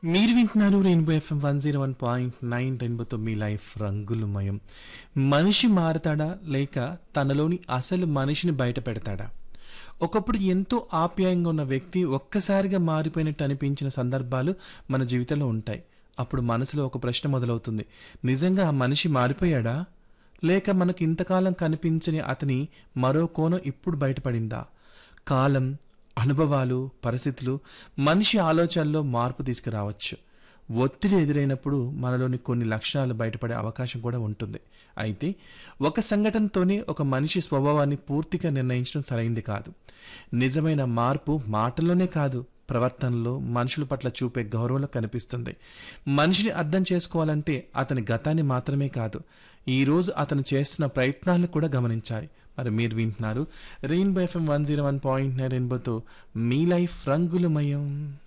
మీరు వింటున్నారు rainbow F M one zero one point nine రెయిన్బోతో మీ లైఫ్ రంగులమయం మనిషి మారతాడా లేక తనలోని అసలు మనిషిని బయట పెడతాడా ఒకప్పుడు ఎంతో ఆప్యాయంగా ఉన్న వ్యక్తి ఒక్కసారిగా మారిపోయినట్టు అనిపించిన సందర్భాలు మన జీవితంలో ఉంటాయి అప్పుడు మనసులో ఒక ప్రశ్న మొదలవుతుంది నిజంగా ఆ మనిషి మారిపోయాడా లేక మనకు ఇంతకాలం కనిపించని అతని మరో కోణం ఇప్పుడు బయటపడిందా కాలం అనుభవాలు పరిస్థితులు మనిషి ఆలోచనలో మార్పు తీసుకురావచ్చు ఒత్తిడి ఎదురైనప్పుడు మనలోని కొన్ని లక్షణాలు బయటపడే అవకాశం కూడా ఉంటుంది అయితే ఒక సంఘటనతోనే ఒక మనిషి స్వభావాన్ని పూర్తిగా నిర్ణయించడం సరైంది కాదు నిజమైన మార్పు మాటల్లోనే కాదు ప్రవర్తనలో మనుషుల పట్ల చూపే గౌరవంలో కనిపిస్తుంది మనిషిని అర్థం చేసుకోవాలంటే అతని గతాన్ని మాత్రమే కాదు ఈ రోజు అతను చేస్తున్న ప్రయత్నాలను కూడా గమనించాలి మరి మీరు వింటున్నారు rainbow F M one zero one point nine రెయిన్బోతో మీ లైఫ్ రంగులమయం